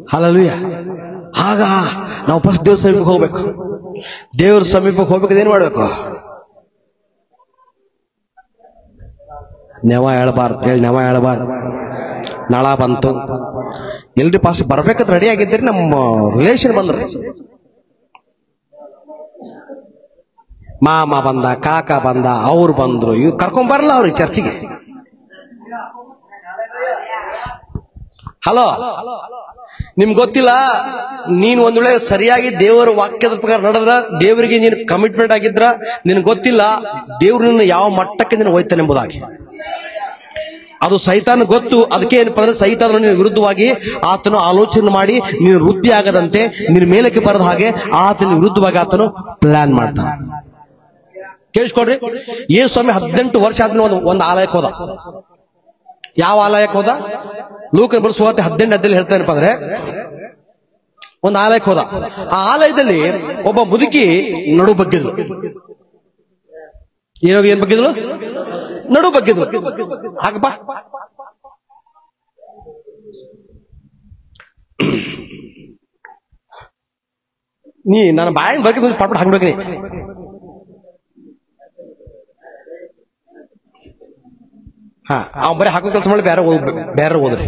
Hallelujah ಆಗ ನಾವು first ದೇವ್ರ ಸಮೀಪಕ್ಕೆ ಹೋಗ್ಬೇಕು ದೇವ್ರ ಸಮೀಪಕ್ಕೆ ಹೋಗ್ಬೇಕು ಏನ್ ಮಾಡ್ಬೇಕು ನೆವ ಹೇಳಬಾರ್ದು ಹೇಳಿ ನೆವ ಹೇಳಬಾರ್ದು ನಳ ಬಂತು ಎಲ್ರಿ ಪಾಸ್ಟ್ ಬರ್ಬೇಕಂತ ರೆಡಿ ಆಗಿದ್ರಿ ನಮ್ಮ ರಿಲೇಷನ್ ಬಂದ್ರು ಮಾಮ ಬಂದ ಕಾಕ ಬಂದ ಅವ್ರು ಬಂದ್ರು ಇವ್ ಕರ್ಕೊಂಡ್ ಬರಲ್ಲ ಅವ್ರಿಗೆ ಚರ್ಚಿಗೆ ಹಲೋ ನಿಮ್ಗೆ ಗೊತ್ತಿಲ್ಲ ನೀನ್ ಒಂದ್ ವೇಳೆ ಸರಿಯಾಗಿ ದೇವರ ವಾಕ್ಯದ ಪ್ರಕಾರ ನಡೆದ್ರ ದೇವರಿಗೆ ನೀನು ಕಮಿಟ್ಮೆಂಟ್ ಆಗಿದ್ರ ನಿನಗೆ ಗೊತ್ತಿಲ್ಲ ದೇವ್ರು ನಿನ್ನ ಯಾವ ಮಟ್ಟಕ್ಕೆ ನೀನು ಹೋಯ್ತಾನೆ ಎಂಬುದಾಗಿ ಅದು ಸೈತಾನ ಗೊತ್ತು ಅದಕ್ಕೆ ಏನಪ್ಪ ಅಂದ್ರೆ ಸೈತಾನ ನಿನ್ನ ವಿರುದ್ಧವಾಗಿ ಆತನು ಆಲೋಚನೆ ಮಾಡಿ ನೀನು ವೃದ್ಧಿ ಆಗದಂತೆ ನಿನ್ನ ಮೇಲಕ್ಕೆ ಬರದ ಹಾಗೆ ಆತನ ವಿರುದ್ಧವಾಗಿ ಆತನು ಪ್ಲಾನ್ ಮಾಡ್ತಾನೆ ಕೇಳಿಸ್ಕೊಡ್ರಿ ಯೇಸು ಸ್ವಾಮಿ ಹದಿನೆಂಟು ವರ್ಷ ಆದ್ಮೇಲೆ ಒಂದು ಒಂದು ಆಲಯಕ್ಕೆ ಹೋದ ಯಾವ ಆಲಯಕ್ಕೆ ಹೋದ ಲೂಕನ ಬಲ್ ಸುವಾರ್ತೆ ಹದಿನೆಂಟು ಅದ್ದಲ್ಲಿ ಹೇಳ್ತಾನಪ್ಪ ಅಂದ್ರೆ ಒಂದು ಆಲಯಕ್ಕೆ ಹೋದ ಆ ಆಲಯದಲ್ಲಿ ಒಬ್ಬ ಮುದುಕಿ ನಡು ಬಗ್ಗಿದ್ಲು ಏನೋ ಏನ್ ಬಗ್ಗಿದ್ಲು ನಡು ಬಗ್ಗಿದ್ಲು ಹಾಗಪ್ಪ ನೀ ನನ್ನ ಬಾಯಿ ಬಗ್ಗಿದ್ ಪಟ್ಪಟ್ ಹಾಕ್ಬೇಕು ನೀ ಹಾ ಅವ್ ಬರೀ ಹಾಕೋ ಕೆಲಸ ಮಾಡಿ ಬೇರೆ ಓದ್ ಬೇರೆ ಓದ್ರಿ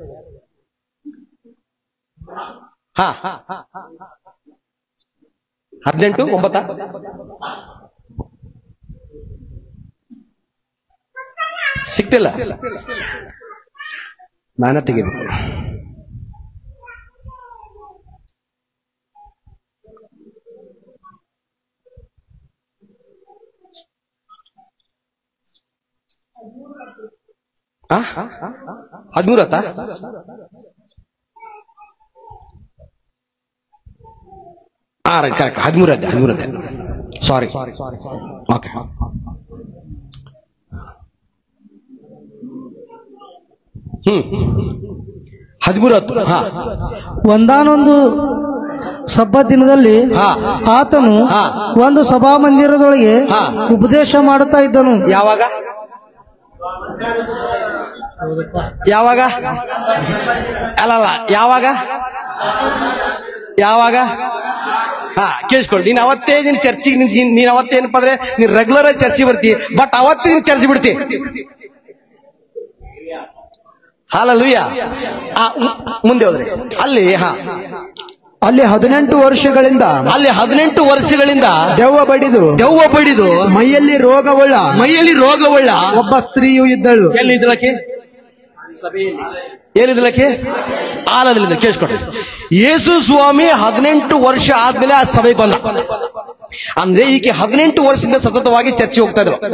ಹಾ ಹದಿನೆಂಟು ಒಂಬತ್ತ ಸಿಕ್ತಿಲ್ಲ ನಾನೇ ತೆಗಿಬೇಕು ಆ? ಹದಿಮೂರತ್ತ ಹಾ ರೈಟ್ ಕರೆಕ್ಟ್ ಹದಿಮೂರು ಅದೇ ಹದಿಮೂರು ಅದೇ ಸಾರಿ ಓಕೆ ಹ್ಮ್ ಹದಿಮೂರು ಹತ್ತು ಹಾ ಒಂದಾನೊಂದು ಸಬ್ಬ ದಿನದಲ್ಲಿ ಹಾ. ಆತನು ಹಾ. ಒಂದು ಸಭಾ ಮಂದಿರದೊಳಗೆ ಹಾ. ಉಪದೇಶ ಮಾಡುತ್ತಾ ಇದ್ದನು ಯಾವಾಗ ಯಾವಾಗ ಅಲ್ಲಲ್ಲ ಯಾವಾಗ ಯಾವಾಗ ಹಾ ಕೇಳಿಸ್ಕೊಳ್ಳಿ ನೀನ್ ಅವತ್ತೇ ನೀನ್ ಚರ್ಚಿಗೆ ನೀನ್ ನೀನ್ ಅವತ್ತೇ ಏನಪ್ಪ ಅಂದ್ರೆ ನೀನ್ ರೆಗ್ಯುಲರ್ ಆಗಿ ಚರ್ಚಿ ಬರ್ತಿ ಬಟ್ ಅವತ್ತೇ ನೀನ್ ಚರ್ಚಿ ಬಿಡ್ತಿ ಹಾಲಲ್ಲೂಯ್ಯ ಆ, ಮು- ಮುಂದೆ ಹೋದ್ರಿ ಅಲ್ಲಿ ಹಾ ಅಲ್ಲಿ ಹದಿನೆಂಟು ವರ್ಷಗಳಿಂದ ಅಲ್ಲಿ ಹದಿನೆಂಟು ವರ್ಷಗಳಿಂದ ದೆವ್ವ ಬಡಿದು ದೆವ್ವ ಬಡಿದು ಮೈಯಲ್ಲಿ ರೋಗವುಳ್ಳ ಮೈಯಲ್ಲಿ ರೋಗವುಳ್ಳ ಒಬ್ಬ ಸ್ತ್ರೀಯು ಇದ್ದಳು ಎಲ್ಲಿದ್ದಳಕ್ಕೆ ಎಲ್ಲಿದ್ದಳಕ್ಕೆ ಆಲದಲ್ಲಿದ್ದ ಕೇಳಿಸ್ಕೊಡ್ರಿ ಯೇಸು ಸ್ವಾಮಿ ಹದಿನೆಂಟು ವರ್ಷ ಆದ್ಮೇಲೆ ಆ ಸಭೆಗೆ ಬಂದ ಅಂದ್ರೆ ಈಕೆ ಹದಿನೆಂಟು ವರ್ಷದಿಂದ ಸತತವಾಗಿ ಚರ್ಚೆ ಹೋಗ್ತಾ ಇದ್ರು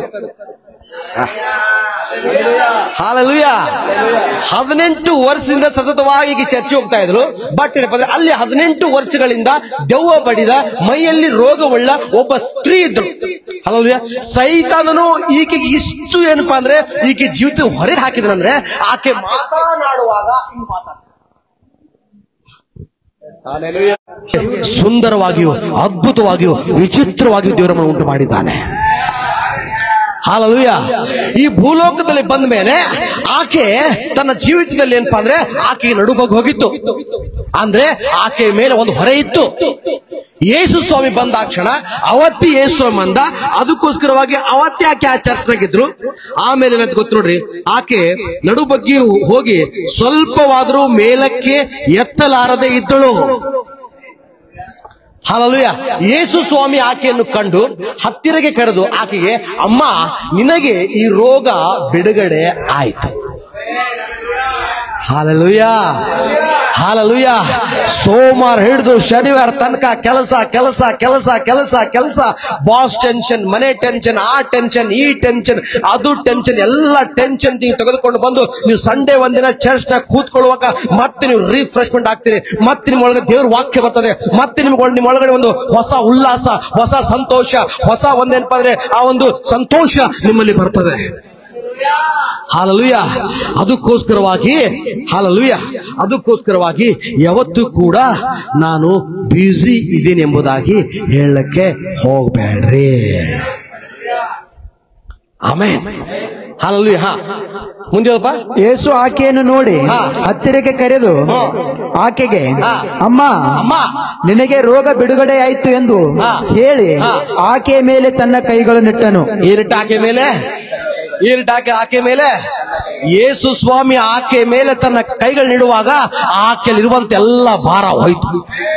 ಹಾಲಲುಯ ಹದಿನೆಂಟು ವರ್ಷದಿಂದ ಸತತವಾಗಿ ಈಕೆ ಚರ್ಚೆ ಹೋಗ್ತಾ ಇದ್ರು ಬಟ್ ಏನಪ್ಪ ಅಂದ್ರೆ ಅಲ್ಲಿ ಹದಿನೆಂಟು ವರ್ಷಗಳಿಂದ ದೆವ್ವ ಬಡಿದ ಮೈಯಲ್ಲಿ ರೋಗವುಳ್ಳ ಒಬ್ಬ ಸ್ತ್ರೀ ಇದ್ರು ಹಲಲುಯ ಸೈತಾನನು ಈಕೆಗೆ ಇಷ್ಟು ಏನಪ್ಪಾ ಅಂದ್ರೆ ಈಕೆ ಜೀವಿತ ಹೊರಗೆ ಹಾಕಿದ್ರಂದ್ರೆ ಆಕೆ ಮಾತನಾಡುವಾಗ ಹಿಂಗ್ ಮಾತಾಡ್ತಾಳೆ. ಸುಂದರವಾಗಿಯೂ ಅದ್ಭುತವಾಗಿಯೂ ವಿಚಿತ್ರವಾಗಿಯೂ ದೇವರನ್ನು ಉಂಟು ಮಾಡಿದ್ದಾನೆ ಹಾಲಲುಯ ಈ ಭೂಲೋಕದಲ್ಲಿ ಬಂದ ಮೇಲೆ ಆಕೆ ತನ್ನ ಜೀವಿತದಲ್ಲಿ ಏನಪ್ಪಾ ಅಂದ್ರೆ ಆಕೆ ನಡುಬಗ್ ಹೋಗಿತ್ತು ಅಂದ್ರೆ ಆಕೆ ಮೇಲೆ ಒಂದು ಹೊರೆ ಇತ್ತು ಯೇಸು ಸ್ವಾಮಿ ಬಂದಾಕ್ಷಣ ಅವತ್ತಿ ಯೇಸು ಸ್ವಾಮಿ ಬಂದ ಅದಕ್ಕೋಸ್ಕರವಾಗಿ ಅವತ್ತೇ ಆಕೆ ಆ ಚರ್ಚ್ನಾಗಿದ್ರು ಆಮೇಲೆ ಏನಂತ ಗೊತ್ತು ನೋಡ್ರಿ ಆಕೆ ನಡು ಬಗ್ಗೆ ಹೋಗಿ ಸ್ವಲ್ಪವಾದರೂ ಮೇಲಕ್ಕೆ ಎತ್ತಲಾರದೆ ಇದ್ದಳು ಹಾಲಲುಯ ಯೇಸು ಸ್ವಾಮಿ ಆಕೆಯನ್ನು ಕಂಡು ಹತ್ತಿರಗೆ ಕರೆದು ಆಕೆಗೆ ಅಮ್ಮ ನಿನಗೆ ಈ ರೋಗ ಬಿಡುಗಡೆ ಆಯಿತು ಹಾಲಲುಯ ಹಾಲಲುಯ ಸೋಮವಾರ ಹಿಡಿದು ಶನಿವಾರ ತನಕ ಕೆಲಸ ಕೆಲಸ ಕೆಲಸ ಕೆಲಸ ಕೆಲಸ ಬಾಸ್ ಟೆನ್ಷನ್ ಮನೆ ಟೆನ್ಷನ್ ಆ ಟೆನ್ಷನ್ ಈ ಟೆನ್ಷನ್ ಅದು ಟೆನ್ಷನ್ ಎಲ್ಲ ಟೆನ್ಷನ್ ನೀವು ತೆಗೆದುಕೊಂಡು ಬಂದು ನೀವು ಸಂಡೇ ಒಂದಿನ ಚರ್ಚ್ನ ಕೂತ್ಕೊಳ್ಳುವಾಗ ಮತ್ತೆ ನೀವು ರಿಫ್ರೆಶ್ಮೆಂಟ್ ಆಗ್ತೀರಿ ಮತ್ತೆ ನಿಮ್ಮ ಒಳಗೆ ದೇವ್ರ ವಾಕ್ಯ ಬರ್ತದೆ ಮತ್ತೆ ನಿಮ್ಗೆ ನಿಮ್ಮ ಒಳಗಡೆ ಒಂದು ಹೊಸ ಉಲ್ಲಾಸ ಹೊಸ ಸಂತೋಷ ಹೊಸ ಒಂದೇನಪ್ಪ ಅಂದ್ರೆ ಆ ಒಂದು ಸಂತೋಷ ನಿಮ್ಮಲ್ಲಿ ಬರ್ತದೆ ಹಾಲಲುಯ ಅದಕ್ಕೋಸ್ಕರವಾಗಿ ಹಾಲಲುಯ ಅದಕ್ಕೋಸ್ಕರವಾಗಿ ಯಾವತ್ತೂ ಕೂಡ ನಾನು ಬ್ಯುಸಿ ಇದ್ದೀನಿ ಎಂಬುದಾಗಿ ಹೇಳಕ್ಕೆ ಹೋಗ್ಬೇಡ್ರಿ ಆಮೇಲೆ ಹಾಲಲ್ಲಿ ಹಾ ಮುಂದೆ ಹೇಳಪ್ಪ ಯೇಸು ಆಕೆಯನ್ನು ನೋಡಿ ಹಾ. ಹತ್ತಿರಕ್ಕೆ ಕರೆದು ಹಾ. ಆಕೆಗೆ ಹಾ. ಅಮ್ಮ ಅಮ್ಮ ನಿನಗೆ ರೋಗ ಬಿಡುಗಡೆ ಆಯ್ತು ಎಂದು ಹಾ. ಹೇಳಿ ಹಾ. ಆಕೆಯ ಮೇಲೆ ತನ್ನ ಕೈಗಳನ್ನಿಟ್ಟನು ಈರಿಟ್ಟ ಆಕೆ ಮೇಲೆ ಈರಿಟ್ಟ ಆಕೆ ಆಕೆ ಮೇಲೆ ಯೇಸು ಸ್ವಾಮಿ ಆಕೆ ಮೇಲೆ ತನ್ನ ಕೈಗಳನ್ನಿಡುವಾಗ ಆಕೆಯಲ್ಲಿರುವಂತ ಎಲ್ಲ ಭಾರ ಹೋಯ್ತು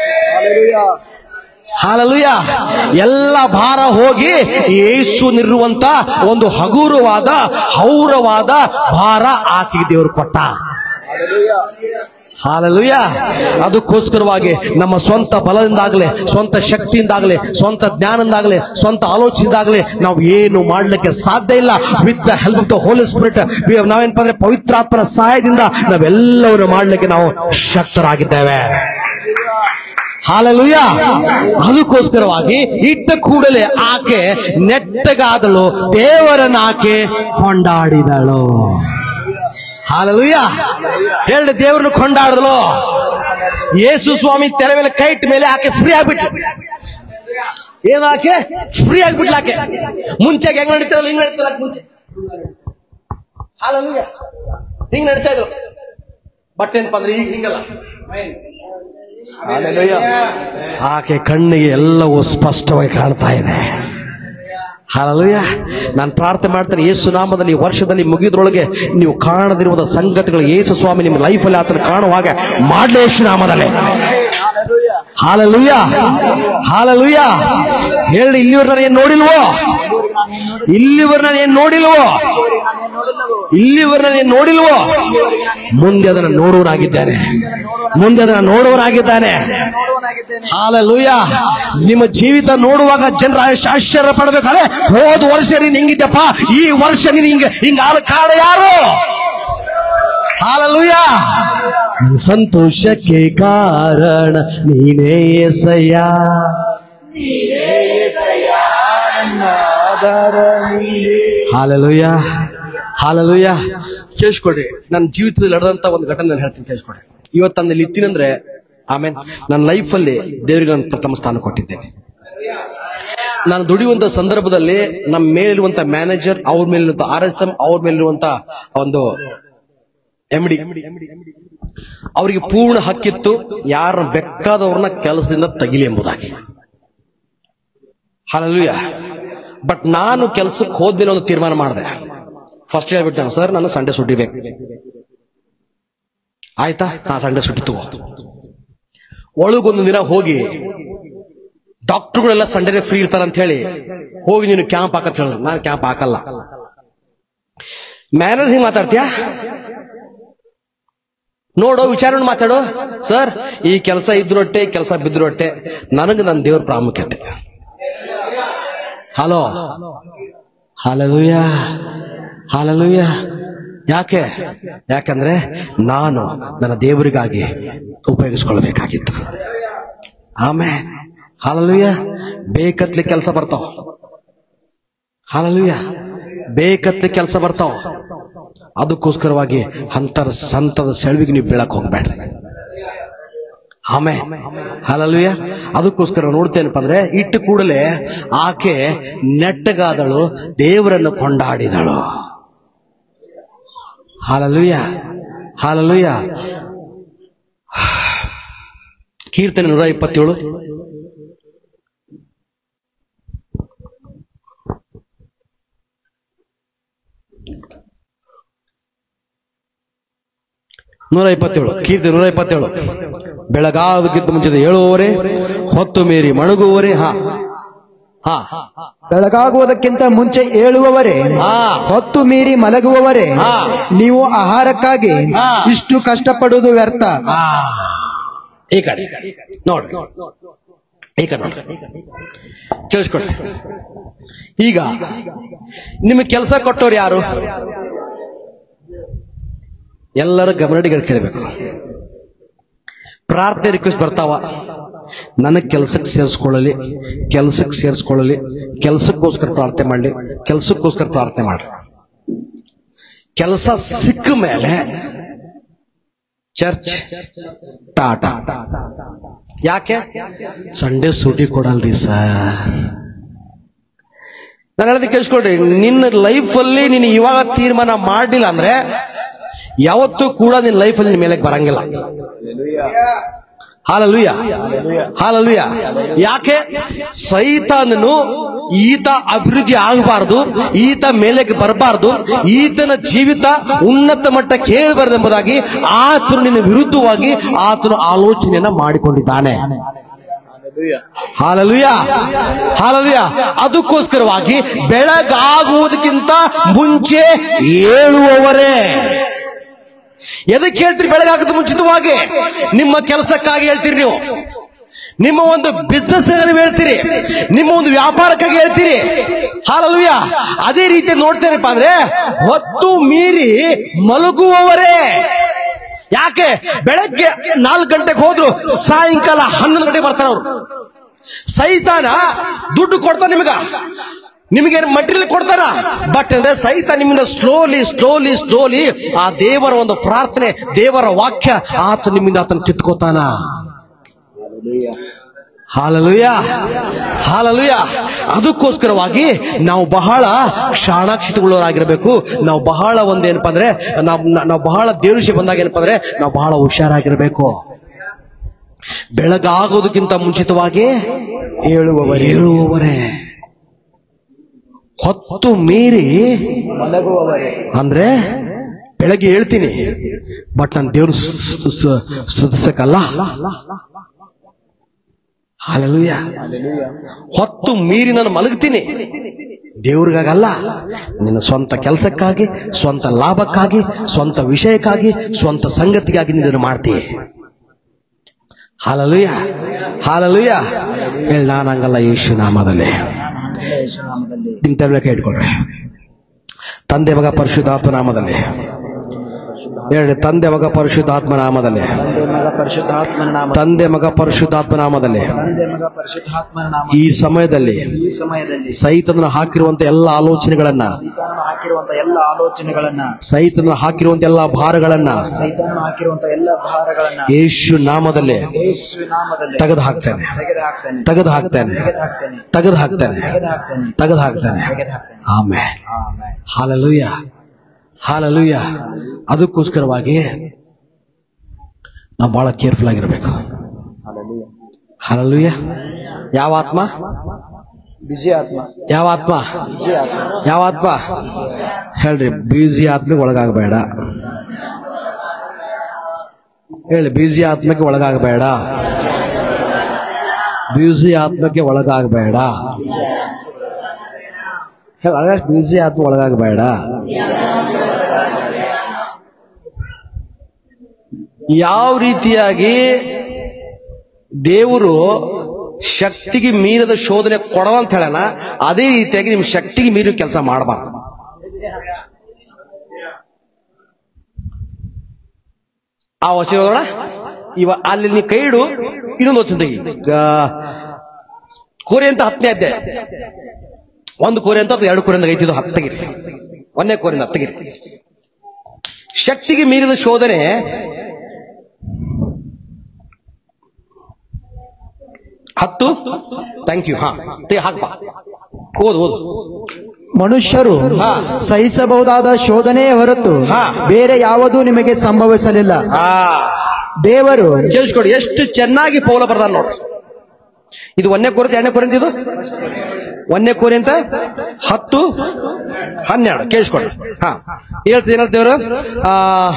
ಹಾಲಲುಯ ಎಲ್ಲ ಭಾರ ಹೋಗಿ ಯೇಸುನಿರುವಂತ ಒಂದು ಹಗುರವಾದ ಹೌರವಾದ ಭಾರ ಆಕೆಗೆ ದೇವರು ಕೊಟ್ಟ ಹಾಲಲುಯ ಅದಕ್ಕೋಸ್ಕರವಾಗಿ ನಮ್ಮ ಸ್ವಂತ ಬಲದಿಂದಾಗಲಿ ಸ್ವಂತ ಶಕ್ತಿಯಿಂದಾಗಲಿ ಸ್ವಂತ ಜ್ಞಾನದಿಂದಾಗಲಿ ಸ್ವಂತ ಆಲೋಚನೆಯಿಂದಾಗಲಿ ನಾವು ಏನು ಮಾಡಲಿಕ್ಕೆ ಸಾಧ್ಯ ಇಲ್ಲ with the help of the holy spirit ನಾವೇನಪ್ಪ ಅಂದ್ರೆ ಪವಿತ್ರಾತ್ಮನ ಸಹಾಯದಿಂದ ನಾವೆಲ್ಲವನ್ನು ಮಾಡಲಿಕ್ಕೆ ನಾವು ಶಕ್ತರಾಗಿದ್ದೇವೆ ಹಾಲಲುಯ ಅದಕ್ಕೋಸ್ಕರವಾಗಿ ಇಟ್ಟ ಕೂಡಲೇ ಆಕೆ ನೆಟ್ಟಗಾದಳು ದೇವರನ್ನ ಆಕೆ ಕೊಂಡಾಡಿದಳು ಹಾಲಲುಯ ಹೇಳಿ ದೇವರನ್ನು ಕೊಂಡಾಡಿದಳು ಯೇಸು ಸ್ವಾಮಿ ತೆರೆ ಮೇಲೆ ಕೈಟ್ ಮೇಲೆ ಆಕೆ ಫ್ರೀ ಆಗ್ಬಿಟ್ಟು ಏನು ಆಕೆ ಫ್ರೀ ಆಗ್ಬಿಟ್ಲ ಆಕೆ ಮುಂಚೆ ಹೆಂಗ್ ನಡೀತದಲ್ಲ ಹಿಂಗ್ ನಡೀತಲ್ಲ ಆಕೆ ಮುಂಚೆ ಹಾಲಲುಯ ಹಿಂಗ್ ನಡೀತಾ ಇದ್ರು ಬಟ್ ಏನಪ್ಪ ಅಂದ್ರೆ ಈಗ ಹಿಂಗಲ್ಲ ಆಕೆ ಕಣ್ಣಿಗೆ ಎಲ್ಲವೂ ಸ್ಪಷ್ಟವಾಗಿ ಕಾಣ್ತಾ ಇದೆ ಹಾಲಲುಯ ನಾನು ಪ್ರಾರ್ಥನೆ ಮಾಡ್ತೇನೆ ಯೇಸು ನಾಮದಲ್ಲಿ ಈ ವರ್ಷದಲ್ಲಿ ಮುಗಿದ್ರೊಳಗೆ ನೀವು ಕಾಣದಿರುವ ಸಂಗತಿಗಳು ಯೇಸು ಸ್ವಾಮಿ ನಿಮ್ಮ ಲೈಫಲ್ಲಿ ಆತನ ಕಾಣುವಾಗ ಮಾಡಲೇ ಯೇಸು ನಾಮದಲ್ಲಿ ಹಾಲಲುಯ ಹಾಲಲುಯ ಹೇಳಿ ಇಲ್ಲಿವರೆಗೆ ಏನ್ ನೋಡಿಲ್ವೋ ಇಲ್ಲಿವರೆಗೆ ಏನ್ ನೋಡಿಲ್ವೋ ಇಲ್ಲಿವರೆಗೆ ಏನ್ ನೋಡಿಲ್ವೋ ಮುಂದೆ ಅದನ್ನು ನೋಡುವನಾಗಿದ್ದಾನೆ ಮುಂದೆ ಅದನ್ನು ನೋಡುವನಾಗಿದ್ದಾನೆ ಹಾಲಲೂಯ ನಿಮ್ಮ ಜೀವಿತ ನೋಡುವಾಗ ಜನರ ಆಶ್ಚರ್ಯ ಪಡಬೇಕಾದ್ರೆ ಹೋದ ವರ್ಷ ನೀನ್ ಹಿಂಗಿದ್ದಪ್ಪ ಈ ವರ್ಷ ನೀನ್ ಹಿಂಗ ಹಿಂಗ ಆದ ಕಾರಣ ಯಾರು ಹಾಲಲೂಯ ನನ್ನ ಸಂತೋಷಕ್ಕೆ ಕಾರಣ ನೀನೇ ಎಸಯ್ಯ ಹಾಲಲೂಯ ಹಾಲಲೂಯ ಕೇಳಿಸ್ಕೊಡ್ರಿ ನನ್ನ ಜೀವಿತದಲ್ಲಿ ನಡೆದಂತ ಒಂದು ಘಟನೆ ನಾನು ಹೇಳ್ತೀನಿ ಕೇಳಿಸ್ಕೊಡ್ರಿ ಇವತ್ತು ನಾನು ಇಲ್ಲಿ ಇತ್ತೀನಂದ್ರೆ ಆಮೇಲೆ ನನ್ನ ಲೈಫಲ್ಲಿ ದೇವರಿಗೆ ನಾನು ಪ್ರಥಮ ಸ್ಥಾನ ಕೊಟ್ಟಿದ್ದೇನೆ ನಾನು ದುಡಿಯುವಂತ ಸಂದರ್ಭದಲ್ಲಿ ನಮ್ಮ ಮೇಲಿರುವಂತ ಮ್ಯಾನೇಜರ್ ಅವ್ರ ಮೇಲಿರುವಂತ ಆರ್ ಎಸ್ ಎಂ ಅವ್ರ ಮೇಲಿರುವಂತ ಒಂದು ಎಂ ಡಿ ಅವರಿಗೆ ಪೂರ್ಣ ಹಕ್ಕಿತ್ತು ಯಾರ ಬೇಕಾದವ್ರನ್ನ ಕೆಲಸದಿಂದ ತಗಿಲಿ ಎಂಬುದಾಗಿ ಹಾಲಲ್ಲೂಯ ಬಟ್ ನಾನು ಕೆಲಸಕ್ಕೆ ಹೋದ್ಮೇಲೆ ಒಂದು ತೀರ್ಮಾನ ಮಾಡಿದೆ ಫಸ್ಟ್ ಹೇಳ್ಬಿಟ್ಟು ನಾನು ಸರ್ ನಾನು ಸಂಡೆ ಸುಟ್ಟಿ ಬೇಕು ಆಯ್ತಾ ನಾ ಸಂಡೆ ಸುಟ್ಟಿ ತಗೋ ಒಳಗೊಂದು ದಿನ ಹೋಗಿ ಡಾಕ್ಟರ್ಗಳೆಲ್ಲ ಸಂಡೇನೆ ಫ್ರೀ ಇರ್ತಾರ ಅಂತ ಹೇಳಿ ಹೋಗಿ ನೀನು ಕ್ಯಾಂಪ್ ಹಾಕತ್ ಹೇಳ ನಾನು ಕ್ಯಾಂಪ್ ಹಾಕಲ್ಲ ಮ್ಯಾನೇಜ್ ಹಿಂಗ್ ಮಾತಾಡ್ತೀಯಾ ನೋಡು ವಿಚಾರ ಮಾತಾಡು ಸರ್ ಈ ಕೆಲಸ ಇದ್ರೊಟ್ಟೆ ಕೆಲಸ ಬಿದ್ರೊಟ್ಟೆ ನನಗೆ ನನ್ನ ದೇವ್ರ ಪ್ರಾಮುಖ್ಯತೆ ಹಲೋ ಹಾಲಲೂಯ ಹಾಲಲೂಯ ಯಾಕೆ ಯಾಕಂದ್ರೆ ನಾನು ನನ್ನ ದೇವರಿಗಾಗಿ ಉಪಯೋಗಿಸ್ಕೊಳ್ಬೇಕಾಗಿತ್ತು ಆಮೇಲೆ ಹಾಲಲೂಯ ಬೇಕತ್ಲಿ ಕೆಲಸ ಬರ್ತಾವ ಹಾಲಲೂಯ ಬೇಕತ್ಲಿ ಕೆಲಸ ಬರ್ತಾವ ಅದಕ್ಕೋಸ್ಕರವಾಗಿ ಅಂತರ ಸಂತದ ಸೆಳವಿಗೆ ನೀವು ಬೀಳಕ್ ಹೋಗ್ಬೇಡ್ರಿ ಆಮೇ ಹಾಲಲ್ವಿಯ ಅದಕ್ಕೋಸ್ಕರ ನೋಡ್ತೇನಪ್ಪ ಅಂದ್ರೆ ಇಟ್ಟು ಕೂಡಲೇ ಆಕೆ ನೆಟ್ಟಗಾದಳು ದೇವರನ್ನು ಕೊಂಡಾಡಿದಳು ಹಾಲಲುಯ್ಯ ಹಾಲಲುಯ್ಯ ಕೀರ್ತನೆ ನೂರ ಇಪ್ಪತ್ತೇಳು ನೂರ ಇಪ್ಪತ್ತೇಳು ಕೀರ್ತಿ ನೂರ ಇಪ್ಪತ್ತೇಳು ಬೆಳಗಾದಕ್ಕಿಂತ ಮುಂಚಿತ ಏಳುವರೆ ಹೊತ್ತು ಮೀರಿ ಮಣಗುವರೆ ಹಾ ಹಾ ಬೆಳಗಾಗುವುದಕ್ಕಿಂತ ಮುಂಚೆ ಏಳುವವರೇ ಹಾ. ಹೊತ್ತು ಮೀರಿ ಮಲಗುವವರೇ ಹಾ. ನೀವು ಆಹಾರಕ್ಕಾಗಿ ಹಾ. ಇಷ್ಟು ಕಷ್ಟಪಡುವುದು ವ್ಯರ್ಥ ಆ, ಈ ಕಡೆ ನೋಡ್ರಿ ಈ ಕಡೆ ನೋಡ್ರಿ ಕೇಳಿಸ್ಕೊಡ್ರಿ ಈಗ ನಿಮಗೆ ಕೆಲಸ ಕೊಟ್ಟವ್ರು ಯಾರು ಎಲ್ಲರೂ ಗಮನಡಿಗಳು ಕೇಳಬೇಕು ಪ್ರಾರ್ಥನೆ ರಿಕ್ವೆಸ್ಟ್ ಬರ್ತಾವ ನನಗೆ ಕೆಲಸಕ್ಕೆ ಸೇರಿಸ್ಕೊಳ್ಳಲಿ ಕೆಲಸಕ್ಕೆ ಸೇರಿಸ್ಕೊಳ್ಳಲಿ ಕೆಲಸಕ್ಕೋಸ್ಕರ ಪ್ರಾರ್ಥನೆ ಮಾಡಲಿ ಕೆಲಸಕ್ಕೋಸ್ಕರ ಪ್ರಾರ್ಥನೆ ಮಾಡ್ರಿ ಕೆಲಸ ಸಿಕ್ಕ ಮೇಲೆ ಚರ್ಚ್ ಟಾಟಾ ಯಾಕೆ ಸಂಡೇ ಸೂಟಿ ಕೊಡಲ್ರಿ ಸರ್ ನಾನು ಹೇಳೋದು ಕೇಳಿಸ್ಕೊಳ್ರಿ ನಿನ್ನ ಲೈಫ್ ಅಲ್ಲಿ ನೀನು ಇವಾಗ ತೀರ್ಮಾನ ಮಾಡಲಿಲ್ಲ ಅಂದ್ರೆ ಯಾವತ್ತೂ ಕೂಡ ನಿನ್ನ ಲೈಫ್ ಅಲ್ಲಿ ನಿನ್ನ ಮೇಲೆ ಬರಂಗಿಲ್ಲ ಹಾಲಲುಯ ಹಾಲಲುಯ ಯಾಕೆ ಸೈತಾನನು ಈತ ಅಭಿವೃದ್ಧಿ ಆಗಬಾರದು ಈತ ಮೇಲೆಗೆ ಬರಬಾರದು ಈತನ ಜೀವಿತ ಉನ್ನತ ಮಟ್ಟಕ್ಕೆ ಏರಬಾರದು ಎಂಬುದಾಗಿ ಆತನು ನಿನ್ನ ವಿರುದ್ಧವಾಗಿ ಆತನು ಆಲೋಚನೆಯನ್ನ ಮಾಡಿಕೊಂಡಿದ್ದಾನೆ ಹಾಲಲುಯ ಹಾಲಲುಯ ಅದಕ್ಕೋಸ್ಕರವಾಗಿ ಬೆಳಗಾಗುವುದಕ್ಕಿಂತ ಮುಂಚೆ ಏಳುವವರೇ ಎದಕ್ಕೆ ಹೇಳ್ತೀರಿ ಬೆಳಗಾಗದ ಮುಂಚಿತವಾಗಿ ನಿಮ್ಮ ಕೆಲಸಕ್ಕಾಗಿ ಹೇಳ್ತೀರಿ ನೀವು ನಿಮ್ಮ ಒಂದು ಬಿಸ್ನೆಸ್ ನೀವು ಹೇಳ್ತೀರಿ ನಿಮ್ಮ ಒಂದು ವ್ಯಾಪಾರಕ್ಕಾಗಿ ಹೇಳ್ತೀರಿ ಹಾಲಲ್ವಿಯ ಅದೇ ರೀತಿ ನೋಡ್ತೇನಪ್ಪ ಅಂದ್ರೆ ಹೊತ್ತು ಮೀರಿ ಮಲಗುವವರೇ ಯಾಕೆ ಬೆಳಗ್ಗೆ ನಾಲ್ಕು ಗಂಟೆಗೆ ಹೋದ್ರು ಸಾಯಂಕಾಲ ಹನ್ನೊಂದು ಗಂಟೆಗೆ ಬರ್ತಾರೆ ಅವರು ಸೈತಾನ ದುಡ್ಡು ಕೊಡ್ತಾನೆ ನಿಮಗ ನಿಮಗೆ ಮಟೀರಿಯಲ್ ಕೊಡ್ತಾರ ಬಟ್ ಅಂದ್ರೆ ಸಹಿತ ನಿಮ್ಮಿಂದ ಸ್ಲೋಲಿ ಸ್ಲೋಲಿ ಸ್ಲೋಲಿ ಆ ದೇವರ ಒಂದು ಪ್ರಾರ್ಥನೆ ದೇವರ ವಾಕ್ಯ ಆತ ನಿಮ್ಮಿಂದ ಆತನ ಕಿತ್ಕೋತಾನ ಹಾಲಲುಯ ಹಾಲಲುಯ ಅದಕ್ಕೋಸ್ಕರವಾಗಿ ನಾವು ಬಹಳ ಕ್ಷಾಣಾಕ್ಷಿತಗೊಳ್ಳೋರಾಗಿರ್ಬೇಕು ನಾವು ಬಹಳ ಒಂದೇನಪ್ಪ ಅಂದ್ರೆ ನಾವು ನಾವು ಬಹಳ ದೇವ್ರ ವಿಷಯ ಬಂದಾಗ ಏನಪ್ಪ ಅಂದ್ರೆ ನಾವು ಬಹಳ ಹುಷಾರಾಗಿರ್ಬೇಕು ಬೆಳಗಾಗೋದಕ್ಕಿಂತ ಮುಂಚಿತವಾಗಿ ಏಳುವವರೇ ಹೇಳುವವರೇ ಹೊತ್ತು ಮೀರಿ ಮಲಗುವವರೇ ಅಂದ್ರೆ ಬೆಳಗ್ಗೆ ಹೇಳ್ತೀನಿ ಬಟ್ ನಾನು ದೇವ್ರು ಸ್ತುತಿಸಕ್ಕಲ್ಲ ಹಾಲೆಲೂಯ ಹೊತ್ತು ಮೀರಿ ನಾನು ಮಲಗ್ತೀನಿ ದೇವ್ರಿಗಾಗಲ್ಲ ನಿನ್ನ ಸ್ವಂತ ಕೆಲಸಕ್ಕಾಗಿ ಸ್ವಂತ ಲಾಭಕ್ಕಾಗಿ ಸ್ವಂತ ವಿಷಯಕ್ಕಾಗಿ ಸ್ವಂತ ಸಂಗತಿಗಾಗಿ ನೀನು ಇದನ್ನು ಮಾಡ್ತೀಯ ಹಾಲಲುಯ ಹಾಲಲುಯ ಹೇಳಿ ನಾನು ಹಂಗಲ್ಲ ಯೇಸು ನಾಮದಲ್ಲಿ ಯೇಸುನಾಮದಲ್ಲಿ ನಿಮ್ ತೆರಳಕ್ಕೆ ಇಟ್ಕೊಳ್ರಿ ತಂದೆ ಮಗ ಪರಿಶುದ್ಧಾತ್ಮ ನಾಮದಲ್ಲಿ ಹೇಳಿ ತಂದೆ ಮಗ ಪರಿಶುದ್ಧಾತ್ಮ ನಾಮದಲ್ಲಿ ತಂದೆ ಮಗ ಪರಿಶುದ್ಧಾತ್ಮನ ನಾಮ ತಂದೆ ಮಗ ಪರಿಶುದ್ಧಾತ್ಮ ನಾಮದಲ್ಲಿ ತಂದೆ ಮಗ ಪರಿಶುದ್ಧಾತ್ಮನ ನಾಮ ಈ ಸಮಯದಲ್ಲಿ ಈ ಸಮಯದಲ್ಲಿ ಸೈತನ ಹಾಕಿರುವಂತ ಎಲ್ಲ ಆಲೋಚನೆಗಳನ್ನ ಸೈತಾನನು ಹಾಕಿರುವಂತ ಎಲ್ಲ ಆಲೋಚನೆಗಳನ್ನ ಸೈತನ ಹಾಕಿರುವಂತ ಎಲ್ಲ ಭಾರಗಳನ್ನ ಸೈತಾನನು ಹಾಕಿರುವಂತ ಎಲ್ಲ ಭಾರಗಳನ್ನ ಯೇಸು ನಾಮದಲ್ಲಿ ಯೇಸುವಿನ ನಾಮದಲ್ಲಿ ತೆಗೆದು ಹಾಕ್ತೇನೆ ತೆಗೆದು ಹಾಕ್ತೇನೆ ತೆಗೆದು ಹಾಕ್ತೇನೆ ತೆಗೆದು ಹಾಕ್ತೇನೆ ತೆಗೆದು ಹಾಕ್ತೇನೆ ತೆಗೆದು ಹಾಕ್ತೇನೆ ತೆಗೆದು ಹಾಕ್ತೇನೆ ತೆಗೆದು ಹಾಕ್ತೇನೆ ಆಮೇಲೆ ಆಮೆನ್. ಹಾಲಲುಯ್ಯ ಹಾಲಲುಯ್ಯ ಅದಕ್ಕೋಸ್ಕರವಾಗಿ ನಾವು ಬಹಳ ಕೇರ್ಫುಲ್ ಆಗಿರ್ಬೇಕು ಹಾಲಲುಯ್ಯ ಯಾವ ಆತ್ಮ ಬಿಜಿ ಆತ್ಮ ಯಾವ ಆತ್ಮ ಬಿಜಿ ಆತ್ಮ ಯಾವ ಆತ್ಮ ಹೇಳ್ರಿ ಬೀಸಿ ಆತ್ಮಕ್ಕೆ ಒಳಗಾಗಬೇಡ ಹೇಳಿ ಬೀಸಿ ಆತ್ಮಕ್ಕೆ ಒಳಗಾಗಬೇಡ ಬ್ಯೂಸಿ ಆತ್ಮಕ್ಕೆ ಒಳಗಾಗಬೇಡ ಬ್ಯೂಸಿ ಆತ್ಮ ಒಳಗಾಗಬೇಡ ಯಾವ ರೀತಿಯಾಗಿ ದೇವರು ಶಕ್ತಿಗೆ ಮೀರದ ಶೋಧನೆ ಕೊಡವ ಅಂತ ಹೇಳೋಣ ಅದೇ ರೀತಿಯಾಗಿ ನಿಮ್ ಶಕ್ತಿಗೆ ಮೀರಿ ಕೆಲಸ ಮಾಡಬಾರ್ದು ಆ ವಚನ ಓದೋಣ ಇವ ಅಲ್ಲಿ ನೀ ಕೈ ಇಡು ಇನ್ನೊಂದು ವಚನ ತೆಗಿ ಈಗ ಕೋರೆ ಅಂತ ಹತ್ತನೇ ಅಧ್ಯಾಯ ಒಂದು ಕೋರೆ ಅಂತ ಅದು ಎರಡು ಕೋರೆ ಅಂತ ಐತಿದ್ದು ಹತ್ತಗಿರಿ ಒಂದನೇ ಕೋರಿಂದ ಹತ್ತಗಿರಿ ಶಕ್ತಿಗೆ ಮೀರಿದ ಶೋಧನೆ ಹತ್ತು ಥ್ಯಾಂಕ್ ಯು ಹಾ ತೇ ಹಾಕ್ಬಾ ಓದು ಓದು ಮನುಷ್ಯರು ಹಾ. ಸಹಿಸಬಹುದಾದ ಶೋಧನೆಯೇ ಹೊರತು ಹಾ. ಬೇರೆ ಯಾವುದೂ ನಿಮಗೆ ಸಂಭವಿಸಲಿಲ್ಲ ಆ ದೇವರು ಕೇಳಿಸ್ಕೊಡಿ ಎಷ್ಟು ಚೆನ್ನಾಗಿ ಪೌಲ ಬರ್ದಾನ ನೋಡ್ರಿ ಇದು ಒಂದನೇ ಕೋರಿಂದ ಎರಡನೇ ಕೋರಿಂದ ಇದು ಒಂದನೇ ಕೋರಿ ಅಂತ ಹತ್ತು ಹನ್ನೆರಡು ಕೇಳಿಸ್ಕೊಡಿ ಹಾ ಹೇಳ್ತೀನಿ ಏನ್ ಹೇಳ್ತೇವ್ರು ಆ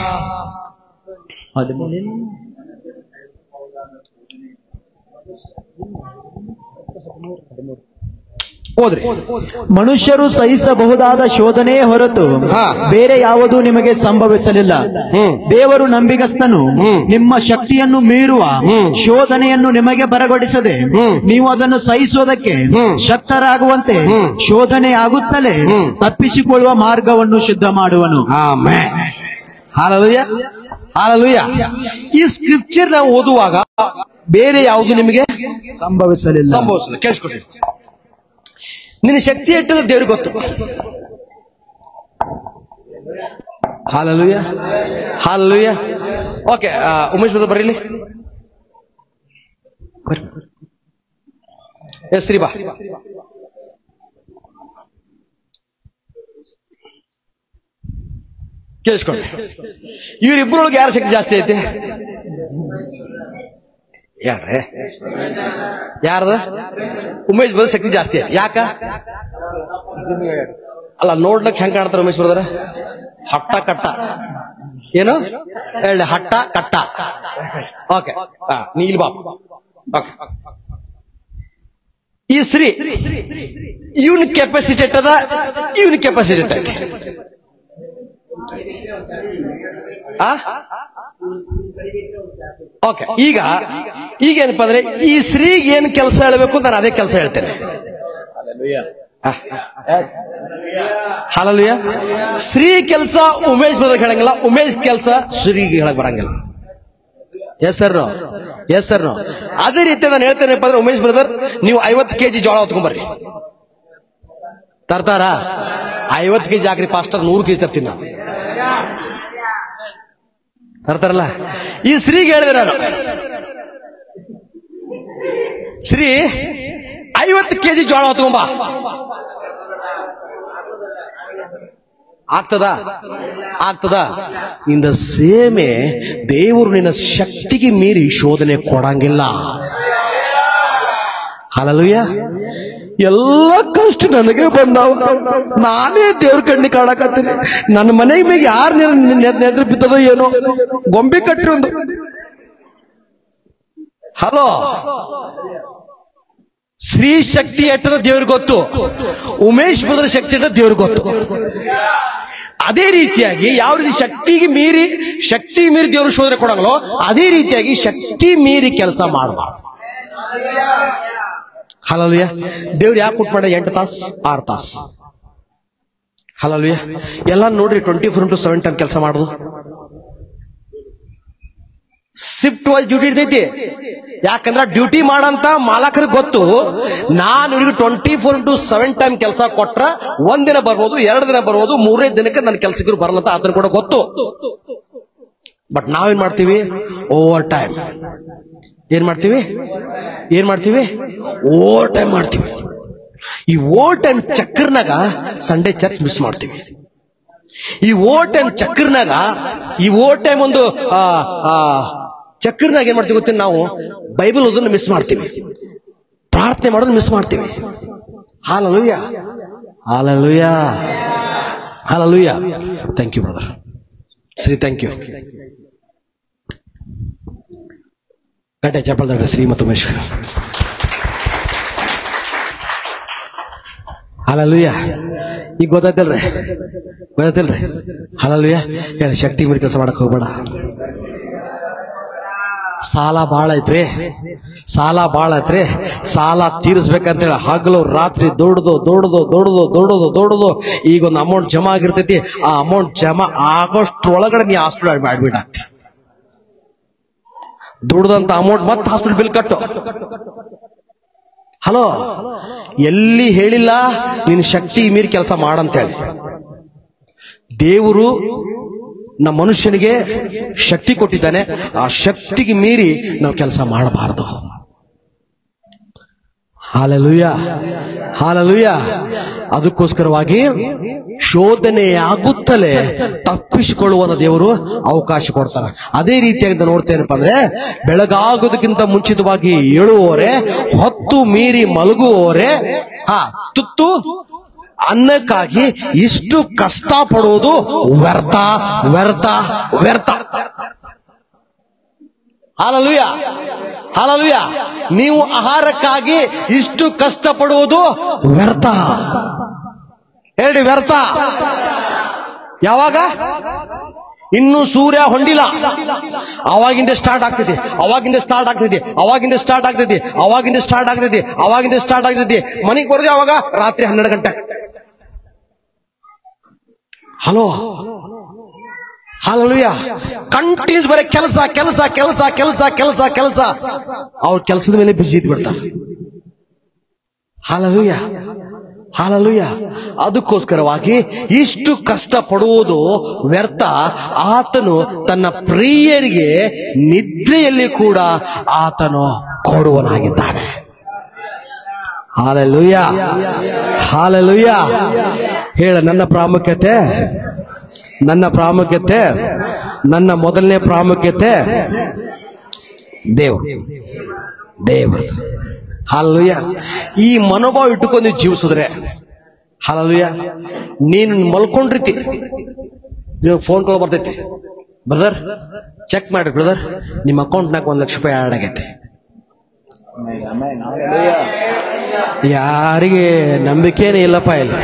ಓದ್ರಿ ಮನುಷ್ಯರು ಸಹಿಸಬಹುದಾದ ಶೋಧನೆಯೇ ಹೊರತು ಹಾ. ಬೇರೆ ಯಾವುದೂ ನಿಮಗೆ ಸಂಭವಿಸಲಿಲ್ಲ ಹ್ಮ್ ದೇವರು ನಂಬಿಗಸ್ತನು ಹ್ಮ್. ನಿಮ್ಮ ಶಕ್ತಿಯನ್ನು ಮೀರುವ ಹ್ಮ್. ಶೋಧನೆಯನ್ನು ನಿಮಗೆ ಬರಗೊಡಿಸದೆ ಹ್ಮ್. ನೀವು ಅದನ್ನು ಸಹಿಸೋದಕ್ಕೆ ಹ್ಮ್. ಶಕ್ತರಾಗುವಂತೆ ಹ್ಮ್. ಶೋಧನೆ ಆಗುತ್ತಲೇ ಹ್ಮ್. ತಪ್ಪಿಸಿಕೊಳ್ಳುವ ಮಾರ್ಗವನ್ನು ಸಿದ್ಧ ಮಾಡುವನು ಆಮೇನ್ ಹಾಲಲುಯ ಹಾಲಲುಯ ಈ ಸ್ಕ್ರಿಪ್ಚರ್ ನಾವು ಓದುವಾಗ ಬೇರೆ ಯಾವುದು ನಿಮಗೆ ಸಂಭವಿಸಲಿಲ್ಲ ಸಂಭವಿಸಲ್ಲ ಕೇಳಿಸ್ಕೊಡಿ ನಿನ್ನ ಶಕ್ತಿ ಇಟ್ಟದ ದೇವ್ರಿಗೆ ಗೊತ್ತು hallelujah hallelujah okay Umesh brother ಬರ್ರಿ ಇಲ್ಲಿ. ಬರ್ರಿ ಎಸ್ ರೀ ಬಾ ಕೇಳಿಸ್ಕೊಳ್ಳಿ ಇವರಿಬ್ಬರೊಳಗೆ ಯಾರ ಶಕ್ತಿ ಜಾಸ್ತಿ ಐತಿ ಯಾರೇ ಯಾರ್ದ ಉಮೇಶ್ ಬದ ಶಕ್ತಿ ಜಾಸ್ತಿ ಐತಿ ಯಾಕ ಅಲ್ಲ ನೋಡ್ಲಕ್ ಹೆಂಗ್ ಕಾಣ್ತಾರ ಉಮೇಶ್ ಬ್ರದರ ಹಟ್ಟ ಕಟ್ಟ ಏನು ಹೇಳಿ ಹಟ್ಟ ಕಟ್ಟ ಓಕೆ ನೀಲ್ ಬಾಪ್ ಓಕೆ ಈ ಶ್ರೀ ಇವನ್ ಕೆಪಾಸಿಟಿ ಅದ ಇವನ್ ಕೆಪಾಸಿಟಿ ಐತಿ ಓಕೆ ಈಗ ಈಗ ಏನಪ್ಪ ಅಂದ್ರೆ ಈ ಸ್ತ್ರೀಗೆ ಏನ್ ಕೆಲಸ ಹೇಳ್ಬೇಕು ನಾನು ಅದೇ ಕೆಲಸ ಹೇಳ್ತೇನೆ ಹಾಲಲ್ಯ ಸ್ತ್ರೀ ಕೆಲಸ ಉಮೇಶ್ ಬ್ರದರ್ ಹೇಳಂಗಿಲ್ಲ ಉಮೇಶ್ ಕೆಲಸ ಶ್ರೀಗೆ ಹೇಳಕ್ ಬರಂಗಿಲ್ಲ ಎಸ್ ಸರ್ ಎಸ್ ಸರ್ ಅದೇ ರೀತಿ ನಾನು ಹೇಳ್ತೇನೆಪ್ಪ ಅಂದ್ರೆ ಉಮೇಶ್ ಬ್ರದರ್ ನೀವು ಐವತ್ತು ಕೆಜಿ ಜೋಳ ಹೊತ್ಕೊಂಬರ್ರಿ ತರ್ತಾರ ಐವತ್ತು ಕೆಜಿ ಹಾಕ್ರಿ ಪಾಸ್ಟರ್ ನೂರು ಕೆಜಿ ತರ್ತೀನಿ ನಾನು ತರ್ತಾರಲ್ಲ ಈ ಸ್ತ್ರೀಗೆ ಹೇಳಿದೆ ನಾನು ಶ್ರೀ ಐವತ್ತು ಕೆಜಿ ಜೋಳ ಹೊತ್ಕೊಂಬ ಆಗ್ತದ ಆಗ್ತದ ಇಂದ ಸೇಮೆ ದೇವರು ನಿನ್ನ ಶಕ್ತಿಗೆ ಮೀರಿ ಶೋಧನೆ ಕೊಡಂಗಿಲ್ಲ ಹಾಲಲುಯ್ಯ ಎಲ್ಲ ಕಷ್ಟ ನನಗೆ ಬಂದಾವ ನಾನೇ ದೇವ್ರ ಕಣ್ಣಿ ಕಾಣಕತ್ತೀನಿ ನನ್ನ ಮನೆ ಮೇಲೆ ಯಾರು ನೆದ್ರ ಬಿತ್ತದೋ ಏನೋ ಗೊಂಬೆ ಕಟ್ಟಿ ಒಂದು ಹಲೋ ಸ್ತ್ರೀ ಶಕ್ತಿ ಎಟ್ಟದ ದೇವ್ರಿಗೆ ಗೊತ್ತು ಉಮೇಶ್ ಬ್ರದರ್ ಶಕ್ತಿ ಎಟ್ಟದ ದೇವ್ರಿಗೆ ಗೊತ್ತು ಅದೇ ರೀತಿಯಾಗಿ ಯಾವ ರೀತಿ ಶಕ್ತಿಗೆ ಮೀರಿ ಶಕ್ತಿ ಮೀರಿ ದೇವ್ರು ಶೋಧನೆ ಕೊಡಂಗಲೋ ಅದೇ ರೀತಿಯಾಗಿ ಶಕ್ತಿ ಮೀರಿ ಕೆಲಸ ಮಾಡಬಾರ್ದು ಹಲಲುಯ ದೇವ್ರು ಯಾಕೆ ಕೊಟ್ಟು ಮಾಡ ಎಂಟು ತಾಸ್ ಆರು ತಾಸ್ ಹಲಲುಯ ಎಲ್ಲ ನೋಡ್ರಿ twenty four into seven time ಕೆಲಸ ಮಾಡುದು ಶಿಫ್ಟ್ ವೈಸ್ ಡ್ಯೂಟಿ ಇರ್ತೈತಿ ಯಾಕಂದ್ರೆ ಡ್ಯೂಟಿ ಮಾಡಂತ ಮಾಲಕರಿಗೆ ಗೊತ್ತು ನಾನು ಇವ್ರಿಗೆ twenty four into seven time ಕೆಲಸ ಕೊಟ್ರ ಒಂದ್ ದಿನ ಬರ್ಬೋದು ಎರಡು ದಿನ ಬರ್ಬೋದು ಮೂರನೇ ದಿನಕ್ಕೆ ನನ್ನ ಕೆಲಸಕ್ಕೆ ಬರಲ್ಲ ಅಂತ ಅದನ್ನ ಕೂಡ ಗೊತ್ತು ಬಟ್ ನಾವೇನ್ ಮಾಡ್ತೀವಿ ಓವರ್ ಟೈಮ್ ಏನ್ ಮಾಡ್ತೀವಿ ಏನ್ ಮಾಡ್ತೀವಿ ಓವರ್ ಟೈಮ್ ಮಾಡ್ತೀವಿ ಈ ಓವರ್ ಟೈಮ್ ಚಕ್ರನಾಗ ಸಂಡೇ ಚರ್ಚ್ ಮಿಸ್ ಮಾಡ್ತೀವಿ ಈ ಓವರ್ ಟೈಮ್ ಚಕ್ರನಾಗ ಈ ಓವರ್ ಟೈಮ್ ಒಂದು ಆ, ಆ, ಚಕ್ರನಾಗ ಏನ್ ಮಾಡ್ತೀವಿ ಗೊತ್ತೇನು ನಾವು ಬೈಬಲ್ ಓದನ್ನು ಮಿಸ್ ಮಾಡ್ತೀವಿ ಪ್ರಾರ್ಥನೆ ಮಾಡೋದು ಮಿಸ್ ಮಾಡ್ತೀವಿ hallelujah hallelujah hallelujah thank you brother Shri thank you ಗಡ್ಡೆ ಚಪ್ಪಲ್ದಾಗ ಶ್ರೀ ಮತ್ತು ಉಮೇಶ್ ಹಾಲಲುಯ್ಯ ಈಗ ಗೊತ್ತಾಯ್ತಲ್ರಿ ಗೊತ್ತಾಯ್ತಲ್ರಿ ಹಾಲಲುಯ್ಯ ಹೇಳಿ ಶಕ್ತಿ ಮೀರಿ ಕೆಲಸ ಮಾಡಕ್ ಹೋಗ್ಬೇಡ ಸಾಲ ಬಾಳ ಐತ್ರಿ ಸಾಲ ಬಾಳ ಐತ್ರಿ ಸಾಲ ತೀರಿಸ್ಬೇಕಂತೇಳಿ ಹಗಲು ರಾತ್ರಿ ದೊಡ್ಡದು ದೊಡ್ಡದು ದೊಡ್ಡದು ದೊಡ್ಡದು ದೊಡ್ಡದು ಈಗ ಒಂದು ಅಮೌಂಟ್ ಜಮಾ ಆಗಿರ್ತೈತಿ ಆ ಅಮೌಂಟ್ ಜಮಾ ಆಗೋಷ್ಟ್ರೊಳಗಡೆ ನೀ ಹಾಸ್ಪಿಟಲ್ ಅಡ್ಮಿಟ್ ಆಗ್ತಿ ದುಡ್ದಂತ ಅಮೌಂಟ್ ಮತ್ತೆ ಹಾಸ್ಪಿಟಲ್ ಬಿಲ್ ಕಟ್ಟು ಹಲೋ ಎಲ್ಲಿ ಹೇಳಿಲ್ಲ ನಿನ್ ಶಕ್ತಿ ಮೀರಿ ಕೆಲಸ ಮಾಡಂತೇಳಿ ದೇವರು ನಮ್ಮ ಮನುಷ್ಯನಿಗೆ ಶಕ್ತಿ ಕೊಟ್ಟಿದ್ದಾನೆ ಆ ಶಕ್ತಿಗೆ ಮೀರಿ ನಾವು ಕೆಲಸ ಮಾಡಬಾರದು ಹಾಲಲುಯ್ಯ ಹಾಲಲುಯ್ಯ ಅದಕ್ಕೋಸ್ಕರವಾಗಿ ಶೋಧನೆಯಾಗುತ್ತಲೇ ತಪ್ಪಿಸಿಕೊಳ್ಳುವ ದೇವರು ಅವಕಾಶ ಕೊಡ್ತಾರೆ ಅದೇ ರೀತಿಯಾಗಿ ನಾವು ನೋಡ್ತೇನಪ್ಪ ಅಂದ್ರೆ ಬೆಳಗಾಗೋದಕ್ಕಿಂತ ಮುಂಚಿತವಾಗಿ ಏಳುವವರೆ ಹೊತ್ತು ಮೀರಿ ಮಲಗುವವರೆ ಹಾ ತುತ್ತು ಅನ್ನಕ್ಕಾಗಿ ಇಷ್ಟು ಕಷ್ಟ ಪಡುವುದು ವ್ಯರ್ಥ ವ್ಯರ್ಥ ವ್ಯರ್ಥ ಹಾಲಲುಯ ಹಾಲಲುಯ ನೀವು ಆಹಾರಕ್ಕಾಗಿ ಇಷ್ಟು ಕಷ್ಟ ಪಡುವುದು ವ್ಯರ್ಥ ಹೇಳಿ ವ್ಯರ್ಥ ಯಾವಾಗ ಇನ್ನು ಸೂರ್ಯ ಹೊಂದಿಲ್ಲ ಅವಾಗಿಂದ ಸ್ಟಾರ್ಟ್ ಆಗ್ತೈತಿ ಅವಾಗಿಂದ ಸ್ಟಾರ್ಟ್ ಆಗ್ತೈತಿ ಅವಾಗಿಂದ ಸ್ಟಾರ್ಟ್ ಆಗ್ತೈತಿ ಅವಾಗಿಂದ ಸ್ಟಾರ್ಟ್ ಆಗ್ತೈತಿ ಅವಾಗಿಂದ ಸ್ಟಾರ್ಟ್ ಆಗ್ತೈತಿ ಮನೆಗೆ ಬರೋದು ಯಾವಾಗ ರಾತ್ರಿ ಹನ್ನೆರಡು ಗಂಟೆ ಹಲೋ ಹಾಲಲುಯ್ಯ ಕಂಟಿನ್ಯೂಸ್ ಬರೀ ಕೆಲಸ ಕೆಲಸ ಕೆಲಸ ಕೆಲಸ ಕೆಲಸ ಕೆಲಸ ಅವ್ರ ಕೆಲಸದ ಮೇಲೆ ಬಿಸಿ ಇದ್ದು ಬಿಡ್ತಾರೆ ಹಾಲಲುಯ್ಯ ಹಾಲಲುಯ್ಯ ಅದಕ್ಕೋಸ್ಕರವಾಗಿ ಇಷ್ಟು ಕಷ್ಟ ಪಡುವುದು ವ್ಯರ್ಥ ಆತನು ತನ್ನ ಪ್ರಿಯರಿಗೆ ನಿದ್ರೆಯಲ್ಲಿ ಕೂಡ ಆತನು ಕೊಡುವನಾಗಿದ್ದಾನೆ ಹಾಲಲುಯ್ಯ ಹಾಲಲುಯ್ಯ ಹೇಳ ನನ್ನ ಪ್ರಾಮುಖ್ಯತೆ ನನ್ನ ಪ್ರಾಮುಖ್ಯತೆ ನನ್ನ ಮೊದಲನೇ ಪ್ರಾಮುಖ್ಯತೆ ದೇವರು ದೇವರು ಹಾಲುಯ್ಯ ಈ ಮನೋಭಾವ ಇಟ್ಟುಕೊಂಡು ನೀವು ಜೀವಿಸಿದ್ರೆ ಹಾಲುಯ್ಯ ನೀನು ಮಲ್ಕೊಂಡ್ರಿತಿ ನೀವು ಫೋನ್ ಕಾಲ್ ಬರ್ತೈತಿ ಬ್ರದರ್ ಚೆಕ್ ಮಾಡಿ ಬ್ರದರ್ ನಿಮ್ಮ ಅಕೌಂಟ್ನಾಗ ಒಂದ್ ಲಕ್ಷ ರೂಪಾಯಿ ಆಡ್ ಆಗೈತೆ ಯಾರಿಗೆ ನಂಬಿಕೆನೇ ಇಲ್ಲಪ್ಪ ಇಲ್ಲಿ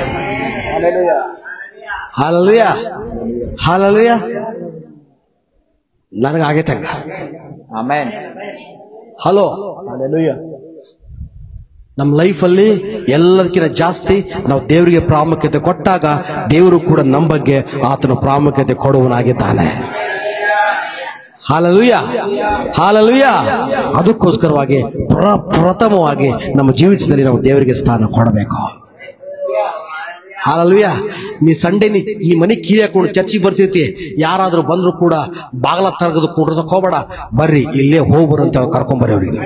ಹಾಲಲುಯ ಹಾಲಲುಯ ನನಗಾಗೈತೆ ಹಂಗ ಆಮೇನ್ ಹಲೋ ನಮ್ಮ ಲೈಫಲ್ಲಿ ಎಲ್ಲದಕ್ಕಿಂತ ಜಾಸ್ತಿ ನಾವು ದೇವರಿಗೆ ಪ್ರಾಮುಖ್ಯತೆ ಕೊಟ್ಟಾಗ ದೇವರು ಕೂಡ ನಮ್ಮ ಬಗ್ಗೆ ಆತನ ಪ್ರಾಮುಖ್ಯತೆ ಕೊಡುವನಾಗಿದ್ದಾನೆ ಹಾಲಲುಯ ಹಾಲಲುಯ ಅದಕ್ಕೋಸ್ಕರವಾಗಿ ಪ್ರ ಪ್ರಥಮವಾಗಿ ನಮ್ಮ ಜೀವಿತದಲ್ಲಿ ನಾವು ದೇವರಿಗೆ ಸ್ಥಾನ ಕೊಡಬೇಕು ಹಾಲಲ್ವಿಯ ನೀ ಸಂಡೆ ನೀ ಈ ಮನೆ ಕೀಳಿ ಹಾಕೊಂಡು ಚರ್ಚಿಗೆ ಬರ್ತಿರ್ತಿ ಯಾರಾದ್ರೂ ಬಂದ್ರು ಕೂಡ ಬಾಗಲ ತರಗದು ಕೂಡ್ರಸಕ್ ಹೋಗ್ಬೇಡ ಬರ್ರಿ ಇಲ್ಲೇ ಹೋಗ್ಬರು ಅಂತ ಕರ್ಕೊಂಬರ್ರಿ ಅವ್ರಿಗೆ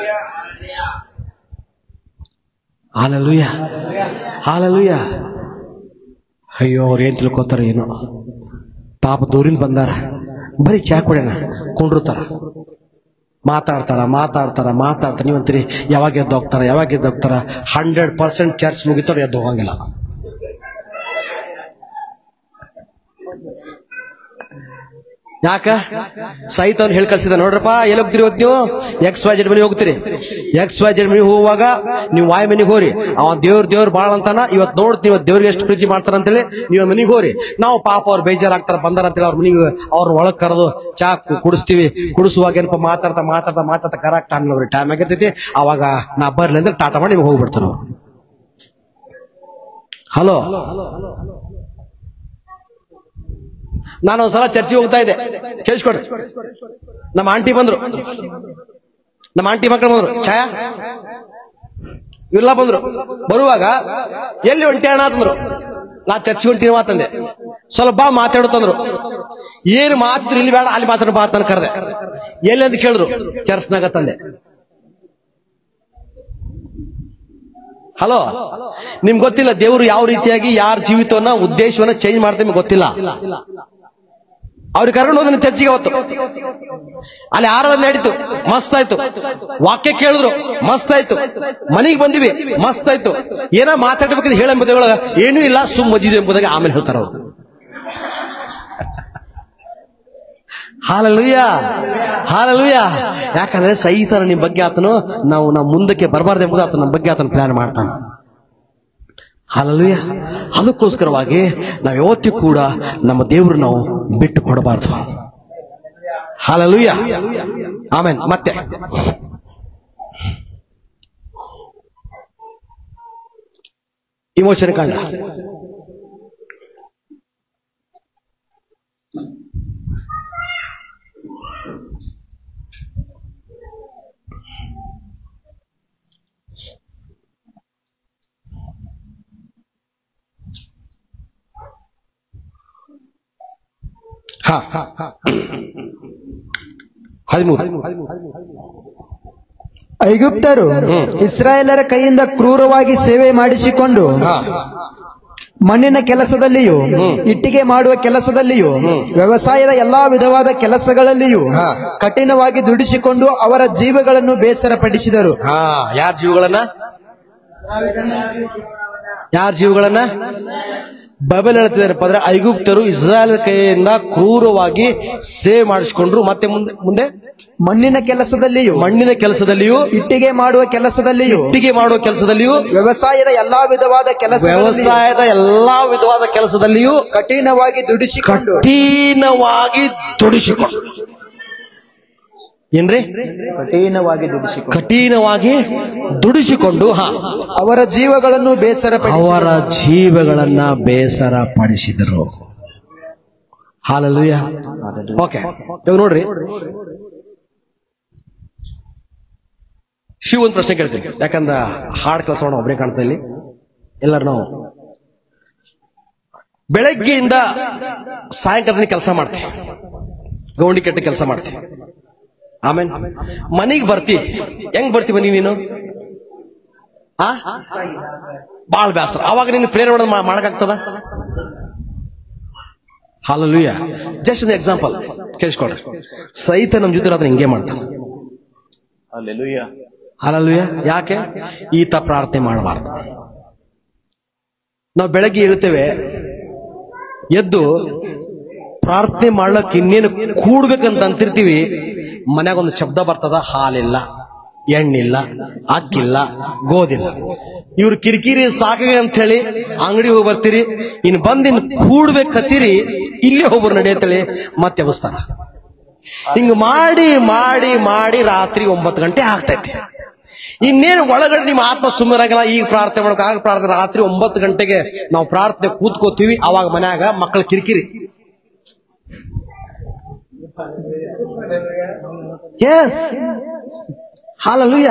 ಹಾಲಲ್ವಿಯ ಹಾಲಲ್ವಿಯ ಅಯ್ಯೋ ಅವ್ರು ಏನ್ ತಿಳ್ಕೊತಾರ ಏನೋ ಪಾಪ ದೂರಿಂದ ಬಂದಾರ ಬರೀ ಚಾ ಕುಡಿಯೋಣ ಕುಂಡ್ರುತ್ತಾರ ಮಾತಾಡ್ತಾರ ಮಾತಾಡ್ತಾರ ಮಾತಾಡ್ತಾರ ನೀವಂತೀರಿ ಯಾವಾಗ ಎದ್ದು ಹೋಗ್ತಾರ ಯಾವಾಗ ಎದ್ದು ಹೋಗ್ತಾರ ಹಂಡ್ರೆಡ್ ಪರ್ಸೆಂಟ್ ಚರ್ಚ್ ಮುಗಿತವ್ರು ಎದ್ದು ಹೋಗಂಗಿಲ್ಲ ಯಾಕ ಸಹಿತ ಅವ್ನು ಹೇಳಿ ಕಳ್ಸಿದ ನೋಡ್ರಪ್ಪ ಎಲ್ಲಿ ಹೋಗ್ತೀರಿ ಇವತ್ತು ನೀವು ಎಕ್ಸ್ ವೈ ಜೆಡ್ ಮನೆಗೆ ಹೋಗ್ತೀರಿ ಎಕ್ಸ್ ವೈ ಜೆಡ್ ಮನೆಗೆ ಹೋಗುವಾಗ ನೀವು ವಾಯ್ ಮನೆಗೆ ಹೋರಿ ಅವ ದೇವ್ರ ದೇವ್ರ ಬಾಳ ಅಂತಾನ ಇವತ್ತು ನೋಡ್ತೀವಿ ಇವತ್ತು ದೇವ್ರಿಗೆ ಎಷ್ಟು ಪ್ರೀತಿ ಮಾಡ್ತಾರ ಅಂತೇಳಿ ನೀವು ಮನೆಗೆ ಹೋರಿ ನಾವು ಪಾಪ ಅವ್ರು ಬೇಜಾರಾಗ್ತಾರ ಬಂದಾರ ಅಂತೇಳಿ ಅವ್ರ ಮನೆಗೆ ಅವ್ರ ಒಳಗ್ ಕರೆದು ಚಾ ಕು- ಕುಡಿಸ್ತೀವಿ ಕುಡಿಸುವಾಗ ಏನಪ್ಪ ಮಾತಾಡ್ತಾ ಮಾತಾಡ್ತಾ ಮಾತಾಡ್ತಾ ಕರೆಕ್ಟ್ ಟೈಮ್ ಅವ್ರಿಗೆ ಟೈಮ್ ಆಗಿರ್ತೈತಿ ಅವಾಗ ನಾ ಬರ್ಲಿ ಅಂದ್ರೆ ಟಾಟಾ ಮಾಡಿ ನಿಮ್ಗೆ ಹೋಗ್ಬಿಡ್ತಾರ ಅವ್ರು ಹಲೋ ನಾನು ಒಂದ್ಸಲ ಚರ್ಚಿಗೆ ಹೋಗ್ತಾ ಇದ್ದೆ ಕೇಳಿಸ್ಕೊಡ್ರಿ ನಮ್ಮ ಆಂಟಿ ಬಂದ್ರು ನಮ್ಮ ಆಂಟಿ ಮಕ್ಕಳು ಬಂದ್ರು ಛಾಯಾ ಇವೆಲ್ಲ ಬಂದ್ರು ಬರುವಾಗ ಎಲ್ಲಿ ಹೊಂಟಿ ಅಣ್ಣ ಅಂತಂದ್ರು ನಾ ಚರ್ಚಿ ಹೊಂಟಿನ ಮಾತಂದೆ ಸ್ವಲ್ಪ ಬಾ ಮಾತಾಡುತ್ತಂದ್ರು ಏನು ಮಾತಿದ್ರು ಇಲ್ಲಿ ಬೇಡ ಅಲ್ಲಿ ಮಾತಾಡೋ ಬಾ ಅಂತ ಕರೆದೆ ಎಲ್ಲಿ ಅಂತ ಕೇಳಿದ್ರು ಚರ್ಚ್ನಾಗ ತಂದೆ ಹಲೋ ನಿಮ್ಗೆ ಗೊತ್ತಿಲ್ಲ ದೇವರು ಯಾವ ರೀತಿಯಾಗಿ ಯಾರ ಜೀವಿತವನ್ನ ಉದ್ದೇಶವನ್ನ ಚೇಂಜ್ ಮಾಡ್ತಾರೆ ನಿಮ್ಗೆ ಗೊತ್ತಿಲ್ಲ ಅವ್ರಿಗೆ ಕರ್ಕೊಂಡು ಹೋದ ಚರ್ಚಿಗೆ ಅವತ್ತು ಅಲ್ಲಿ ಆರಾಧನೆ ನಡೀತು ಮಸ್ತ್ ಆಯ್ತು ವಾಕ್ಯ ಕೇಳಿದ್ರು ಮಸ್ತ್ ಆಯ್ತು ಮನೆಗೆ ಬಂದಿವಿ ಮಸ್ತ್ ಆಯ್ತು ಏನ ಮಾತಾಡ್ಬೇಕಂತ ಹೇಳಂಬುದೊಳಗ ಏನೂ ಇಲ್ಲ ಸುಮ್ ಮಜಿದು ಎಂಬುದಾಗಿ ಆಮೇಲೆ ಹೇಳ್ತಾರ ಅವ್ರು ಹಾಲಲುಯ್ಯ ಹಾಲಲುಯ್ಯ ಯಾಕಂದ್ರೆ ಸಹಿತರ ನಿಮ್ ಬಗ್ಗೆ ಆತನು ನಾವು ನಾವು ಮುಂದಕ್ಕೆ ಬರಬಾರ್ದು ಎಂಬುದು ಆತನ ನಮ್ಮ ಬಗ್ಗೆ ಆತನ ಪ್ಲಾನ್ ಮಾಡ್ತಾನ ಹಾಲಲುಯ್ಯ ಅದಕ್ಕೋಸ್ಕರವಾಗಿ ನಾವು ಯಾವತ್ತೂ ಕೂಡ ನಮ್ಮ ದೇವರು ನಾವು ಬಿಟ್ಟು ಕೊಡಬಾರ್ದು ಹಾಲಲುಯ್ಯ ಆಮೇನ್ ಮತ್ತೆ ಇಮೋಷನ್ ಕಾಂಡ ಹಾ ಹದಿಮೂರು ಐಗುಪ್ತರು ಹ್ಮ್. ಇಸ್ರಾಯೇಲರ ಕೈಯಿಂದ ಕ್ರೂರವಾಗಿ ಸೇವೆ ಮಾಡಿಸಿಕೊಂಡು ಹಾ ಮಣ್ಣಿನ ಕೆಲಸದಲ್ಲಿಯೂ ಹ್ಮ್. ಇಟ್ಟಿಗೆ ಮಾಡುವ ಕೆಲಸದಲ್ಲಿಯೂ ಹ್ಮ್. ವ್ಯವಸಾಯದ ಎಲ್ಲಾ ವಿಧವಾದ ಕೆಲಸಗಳಲ್ಲಿಯೂ ಹಾ. ಕಠಿಣವಾಗಿ ದುಡಿಸಿಕೊಂಡು ಅವರ ಜೀವಗಳನ್ನು ಬೇಸರಪಡಿಸಿದರು ಹಾ ಯಾರ ಜೀವಗಳನ್ನ ಯಾರ ಜೀವಗಳನ್ನ ಬೈಬಲ್ ಹೇಳ್ತಿದಾರಪ್ಪ ಅಂದ್ರೆ ಐಗುಪ್ತರು ಇಸ್ರಾಯೇಲ್ ಕೈಯಿಂದ ಕ್ರೂರವಾಗಿ ಸೇವೆ ಮಾಡಿಸ್ಕೊಂಡ್ರು ಮತ್ತೆ ಮುಂದೆ ಮುಂದೆ ಮಣ್ಣಿನ ಕೆಲಸದಲ್ಲಿಯೂ ಮಣ್ಣಿನ ಕೆಲಸದಲ್ಲಿಯೂ ಇಟ್ಟಿಗೆ ಮಾಡುವ ಕೆಲಸದಲ್ಲಿಯೂ ಇಟ್ಟಿಗೆ ಮಾಡುವ ಕೆಲಸದಲ್ಲಿಯೂ ವ್ಯವಸಾಯದ ಎಲ್ಲಾ ವಿಧವಾದ ಕೆಲಸ ವ್ಯವಸಾಯದ ಎಲ್ಲಾ ವಿಧವಾದ ಕೆಲಸದಲ್ಲಿಯೂ ಕಠಿಣವಾಗಿ ದುಡಿಸಿಕೊಂಡು ಕಠಿಣವಾಗಿ ದುಡಿಸಿಕೊಂಡು ಏನ್ರಿ ಕಠಿಣವಾಗಿ ದುಡಿಸಿಕೊಂಡು ಕಠಿಣವಾಗಿ ದುಡಿಸಿಕೊಂಡು ಹಾ ಅವರ ಜೀವಗಳನ್ನು ಬೇಸರಪಡಿಸಿ ಅವರ ಜೀವಗಳನ್ನ ಬೇಸರ ಪಡಿಸಿದರು ಹಾಲಲ್ಲೂಯ ಓಕೆ ಇವಾಗ ನೋಡ್ರಿ ಶಿವ ಒಂದು ಪ್ರಶ್ನೆ ಕೇಳ್ತೀನಿ ಯಾಕಂದ್ರ ಹಾಡ್ ಕೆಲಸ ಮಾಡೋ ಒಬ್ಬರೇ ಕಾಣ್ತಾ ಇಲ್ಲಿ ಎಲ್ಲರೂ ನಾವು ಬೆಳಗ್ಗೆಯಿಂದ ಸಾಯಂಕಾಲ ಕೆಲಸ ಮಾಡ್ತೀವಿ ಗೌಂಡಿ ಕೆಟ್ಟ ಕೆಲಸ ಮಾಡ್ತೀವಿ ಆಮೇಲೆ ಮನೆಗೆ ಬರ್ತಿ ಹೆಂಗ್ ಬರ್ತಿ ಮನೆಗೆ ನೀನು ಆ ಬಾಳ್ ಬ್ಯಾಸರ ಅವಾಗ ನೀನು ಪ್ರೇರಣೆ ಮಾಡಕ್ಕಾಗ್ತದ ಹಾಲಲುಯ್ಯ ಜಸ್ಟ್ ಒಂದು ಎಕ್ಸಾಂಪಲ್ ಕೇಳಿಸ್ಕೊಡ್ರಿ ಸಹಿತ ನಮ್ ಜೊತೆ ಅದನ್ನ ಹಿಂಗೆ ಮಾಡ್ತಾನೆ Hallelujah. ಹಾಲಲುಯ್ಯ ಯಾಕೆ ಈತ ಪ್ರಾರ್ಥನೆ ಮಾಡಬಾರ್ದು ನಾವು ಬೆಳಗ್ಗೆ ಇರ್ತೇವೆ ಎದ್ದು ಪ್ರಾರ್ಥನೆ ಮಾಡ್ಲಕ್ ಇನ್ನೇನು ಕೂಡ್ಬೇಕಂತ ಅಂತಿರ್ತೀವಿ ಮನ್ಯಾಗ ಒಂದು ಶಬ್ದ ಬರ್ತದ ಹಾಲಿಲ್ಲ ಎಣ್ಣಿಲ್ಲ ಅಕ್ಕಿಲ್ಲ ಗೋದಿಲ್ಲ ಇವ್ರು ಕಿರಿಕಿರಿ ಸಾಕಾಗ ಅಂತ ಹೇಳಿ ಅಂಗಡಿ ಹೋಗಿ ಬರ್ತೀರಿ ಇನ್ ಬಂದ್ ಇನ್ ಕೂಡ್ಬೇಕತ್ತೀರಿ ಇಲ್ಲೇ ಹೋಗ್ಬರ್ ನಡಿ ಅಂತೇಳಿ ಮತ್ತೆ ಎಬ್ಬಿಸ್ತಾರ ಹಿಂಗ್ ಮಾಡಿ ಮಾಡಿ ಮಾಡಿ ರಾತ್ರಿ ಒಂಬತ್ತು ಗಂಟೆ ಆಗ್ತೈತಿ ಇನ್ನೇನು ಒಳಗಡೆ ನಿಮ್ಮ ಆತ್ಮ ಸುಮ್ಮರಾಗಲ್ಲ ಈಗ ಪ್ರಾರ್ಥನೆ ಮಾಡೋಕೆ ಆಗ ಪ್ರಾರ್ಥನೆ ರಾತ್ರಿ ಒಂಬತ್ತು ಗಂಟೆಗೆ ನಾವು ಪ್ರಾರ್ಥನೆ ಕೂತ್ಕೋತೀವಿ ಅವಾಗ ಮನ್ಯಾಗ ಮಕ್ಕಳ ಕಿರಿಕಿರಿ ಎಸ್ ಹಾಲಲುಯ್ಯ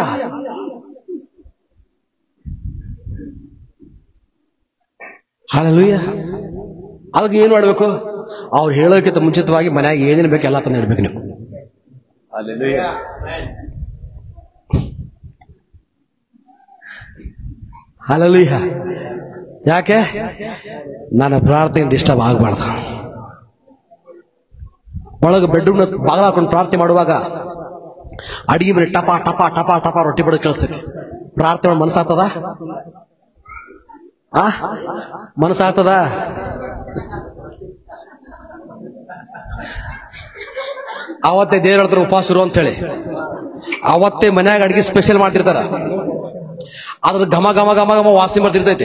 ಹಾಲಲುಯ್ಯ ಅದಕ್ಕೆ ಏನ್ ಮಾಡ್ಬೇಕು ಅವ್ರು ಹೇಳೋಕ್ಕಿಂತ ಮುಂಚಿತವಾಗಿ ಮನ್ಯಾಗ ಏನೇನು ಬೇಕು ಎಲ್ಲ ತಂದು ಇಡ್ಬೇಕು ನೀವು Hallelujah. ಹಾಲಲುಯ್ಯ ಯಾಕೆ ನನ್ನ ಪ್ರಾರ್ಥನೆ ಡಿಸ್ಟರ್ಬ್ ಆಗಬಾರ್ದು ಒಳಗೆ ಬೆಡ್ರೂಮ್ ಬಾಗಿಲು ಹಾಕೊಂಡು ಪ್ರಾರ್ಥನೆ ಮಾಡುವಾಗ ಅಡಿಗೆ ಮನೆ ಟಪ ಟಪ ಟಪ ಟಪ ರೊಟ್ಟಿ ಬಡೋದು ಕೇಳಿಸ್ತೈತಿ ಪ್ರಾರ್ಥನೆ ಮಾಡಿ ಮನಸ್ಸಾಗ್ತದ ಆ ಮನಸ್ಸಾಗ್ತದ ಅವತ್ತೇ ದೇವ್ರ ಹೇಳ್ತಾರೆ ಉಪವಾಸ ಇರು ಅಂತ ಹೇಳಿ ಅವತ್ತೇ ಮನ್ಯಾಗ ಅಡಿಗೆ ಸ್ಪೆಷಲ್ ಮಾಡ್ತಿರ್ತಾರ ಅದ್ರ ಘಮ ಘಮ ಘಮ ಘಮ ವಾಸನೆ ಬರ್ತಿರ್ತೈತಿ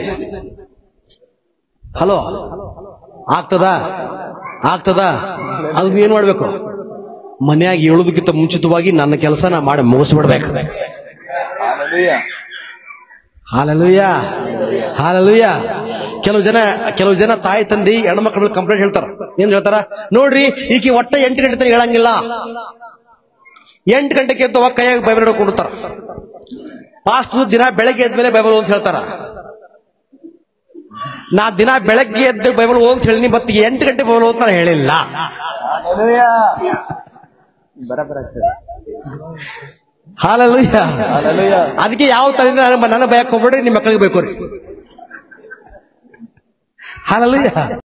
ಹಲೋ ಆಗ್ತದ ಆಗ್ತದ ಅದು ಏನ್ ಮಾಡ್ಬೇಕು ಮನ್ಯಾಗ ಹೇಳೋದಕ್ಕಿಂತ ಮುಂಚಿತವಾಗಿ ನನ್ನ ಕೆಲಸ ನಾ ಮಾಡಿ ಮುಗಿಸ್ಬಿಡ್ಬೇಕು Hallelujah. ಹಾಲಲುಯ್ಯ ಹಾಲಲುಯ್ಯ ಕೆಲವು ಜನ ಕೆಲವು ಜನ ತಾಯಿ ತಂದಿ ಹೆಣ್ಮಕ್ಳ ಮೇಲೆ ಕಂಪ್ಲೇಂಟ್ ಹೇಳ್ತಾರ ಏನ್ ಹೇಳ್ತಾರ ನೋಡ್ರಿ ಈಕಿ ಒಟ್ಟ ಎಂಟು ಗಂಟೆ ತನಕ ಹೇಳಂಗಿಲ್ಲ ಎಂಟು ಗಂಟೆಗೆ ಎದ್ದು ಅವಾಗ ಕೈಯಾಗ ಬೈಬಲ್ ಹಿಡ್ಕೊಂಡಿರ್ತಾರ ಪಾಸ್ಟ್ ದಿನ ಬೆಳಗ್ಗೆ ಎದ್ಮೇಲೆ ಬೈಬಲ್ ಅಂತ ಹೇಳ್ತಾರ ನಾ ದಿನ ಬೆಳಗ್ಗೆ ಎದ್ದು ಬೈಬಲ್ ಓದ್ ಅಂತ ಹೇಳಿನಿ ಬಟ್ ಎಂಟು ಗಂಟೆ ಬೈಬಲ್ ಓದ್ ನಾನು ಹೇಳಿಲ್ಲ Hallelujah. ಬರಬರ ಆಗ್ತದೆ. Hallelujah Hallelujah. ಅದಕ್ಕೆ ಯಾವ ತರದಿಂದ ನನ್ನ ನನ್ನ ಬಯಕ್ ಹೋಗ್ಬೇಡ್ರಿ ನಿಮ್ಮ ಮಕ್ಕಳಿಗೆ ಬೇಕು ರೀ ಹಾಲಲುಯ್ಯ